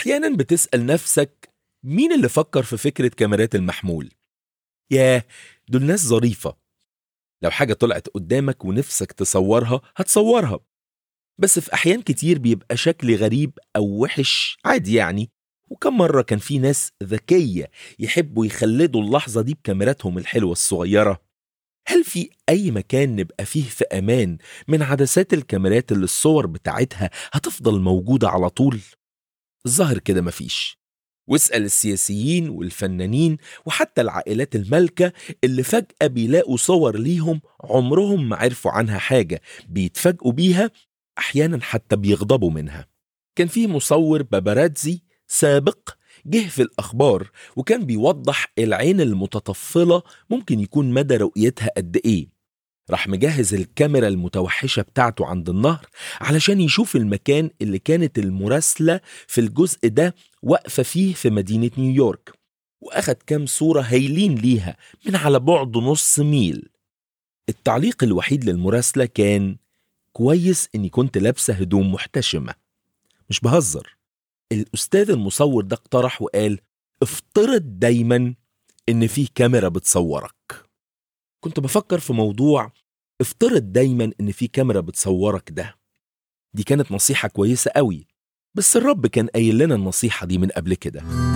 أحيانا بتسأل نفسك مين اللي فكر في فكرة كاميرات المحمول؟ ياه دول ناس ظريفة لو حاجة طلعت قدامك ونفسك تصورها هتصورها بس في أحيان كتير بيبقى شكل غريب أو وحش عادي يعني وكم مرة كان في ناس ذكية يحبوا يخلدوا اللحظة دي بكاميراتهم الحلوة الصغيرة هل في أي مكان نبقى فيه في أمان من عدسات الكاميرات اللي الصور بتاعتها هتفضل موجودة على طول؟ الظاهر كده مفيش واسأل السياسيين والفنانين وحتى العائلات المالكة اللي فجأة بيلاقوا صور ليهم عمرهم ما عرفوا عنها حاجة بيتفاجئوا بيها أحيانا حتى بيغضبوا منها كان في مصور باباراتزي سابق جه في الأخبار وكان بيوضح العين المتطفلة ممكن يكون مدى رؤيتها قد إيه راح مجهز الكاميرا المتوحشة بتاعته عند النهر علشان يشوف المكان اللي كانت المراسلة في الجزء ده واقفة فيه في مدينة نيويورك وأخد كام صورة هايلين ليها من على بعد نص ميل التعليق الوحيد للمراسلة كان كويس إني كنت لابسة هدوم محتشمة مش بهزر الأستاذ المصور ده اقترح وقال افترض دايما إن في كاميرا بتصورك كنت بفكر في موضوع افترض دايما إن في كاميرا بتصورك ده دي كانت نصيحة كويسة قوي بس الرب كان قايل لنا النصيحة دي من قبل كده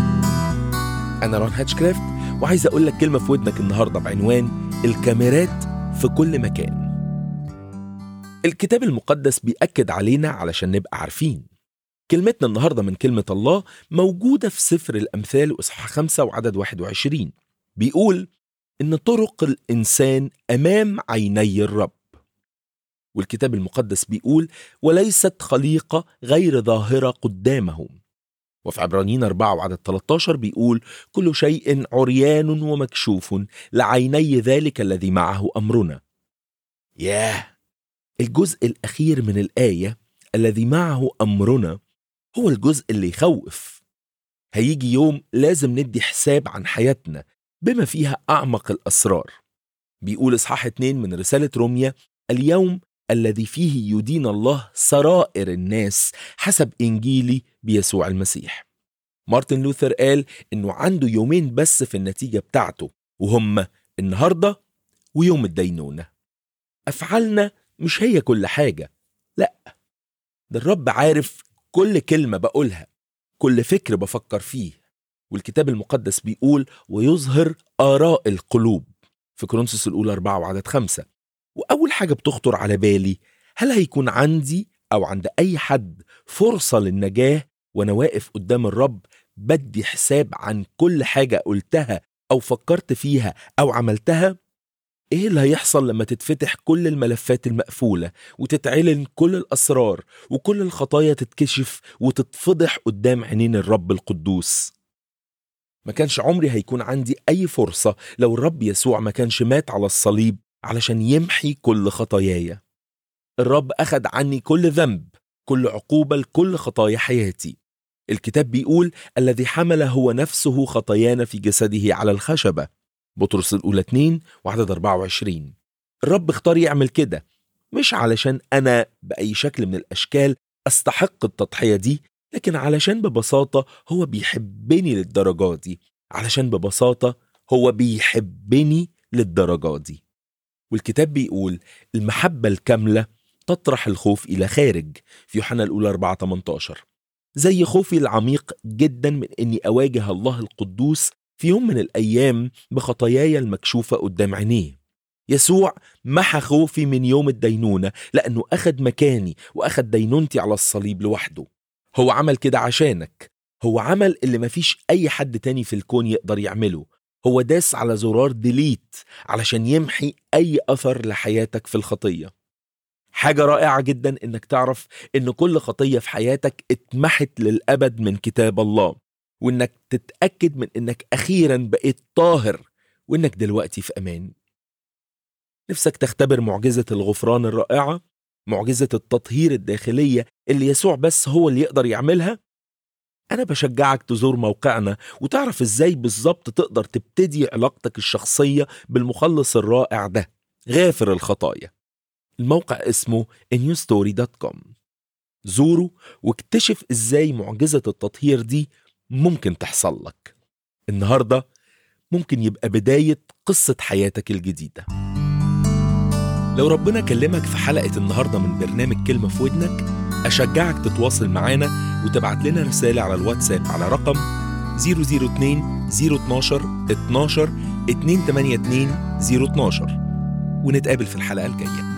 أنا ران هاتشكرافت وعايز أقول لك كلمة في ودنك النهاردة بعنوان الكاميرات في كل مكان الكتاب المقدس بيأكد علينا علشان نبقى عارفين كلمتنا النهاردة من كلمة الله موجودة في سفر الأمثال وإصحاح 5 وعدد 21 بيقول إن طرق الإنسان أمام عيني الرب والكتاب المقدس بيقول وليست خليقة غير ظاهرة قدامه وفي عبرانيين 4 وعدد 13 بيقول كل شيء عريان ومكشوف لعيني ذلك الذي معه أمرنا ياه الجزء الأخير من الآية الذي معه أمرنا هو الجزء اللي يخوف هيجي يوم لازم ندي حساب عن حياتنا بما فيها أعمق الأسرار بيقول إصحاح 2 من رسالة روميا اليوم الذي فيه يدين الله سرائر الناس حسب إنجيلي بيسوع المسيح مارتن لوثر قال إنه عنده يومين بس في النتيجة بتاعته وهم النهاردة ويوم الدينونة أفعالنا مش هي كل حاجة لا ده الرب عارف كل كلمة بقولها كل فكر بفكر فيه والكتاب المقدس بيقول ويظهر آراء القلوب في كورنثوس الأولى 4 وعدد خمسة وأول حاجة بتخطر على بالي هل هيكون عندي أو عند أي حد فرصة للنجاة وأنا واقف قدام الرب بدي حساب عن كل حاجة قلتها أو فكرت فيها أو عملتها ايه اللي هيحصل لما تتفتح كل الملفات المقفولة وتتعلن كل الأسرار وكل الخطايا تتكشف وتتفضح قدام عينين الرب القدوس ما كانش عمري هيكون عندي أي فرصة لو الرب يسوع ما كانش مات على الصليب علشان يمحي كل خطاياي الرب أخد عني كل ذنب كل عقوبة لكل خطايا حياتي الكتاب بيقول الذي حمل هو نفسه خطايانا في جسده على الخشبة بطرس الأولى 2 وعدد 24 الرب اختار يعمل كده مش علشان أنا بأي شكل من الأشكال أستحق التضحية دي لكن علشان ببساطة هو بيحبني للدرجة دي علشان ببساطة هو بيحبني للدرجة دي والكتاب بيقول المحبة الكاملة تطرح الخوف إلى خارج في يوحنا الأولى 4 18 زي خوفي العميق جدا من أني أواجه الله القدوس في يوم من الأيام بخطاياي المكشوفة قدام عينيه يسوع محى خوفي من يوم الدينونة لأنه أخد مكاني وأخد دينونتي على الصليب لوحده هو عمل كده عشانك هو عمل اللي مفيش أي حد تاني في الكون يقدر يعمله هو داس على زرار ديليت علشان يمحي أي أثر لحياتك في الخطية حاجة رائعة جدا إنك تعرف إن كل خطية في حياتك اتمحت للأبد من كتاب الله وإنك تتأكد من إنك أخيرا بقيت طاهر وإنك دلوقتي في أمان نفسك تختبر معجزة الغفران الرائعة معجزة التطهير الداخلية اللي يسوع بس هو اللي يقدر يعملها أنا بشجعك تزور موقعنا وتعرف إزاي بالظبط تقدر تبتدي علاقتك الشخصية بالمخلص الرائع ده غافر الخطايا الموقع اسمه newstory.com زوره واكتشف ازاي معجزة التطهير دي ممكن تحصل لك النهاردة ممكن يبقى بداية قصة حياتك الجديدة لو ربنا كلمك في حلقة النهاردة من برنامج كلمة في ودنك أشجعك تتواصل معانا وتبعت لنا رسالة على الواتساب على رقم 002 012 12 282 012 ونتقابل في الحلقة الجاية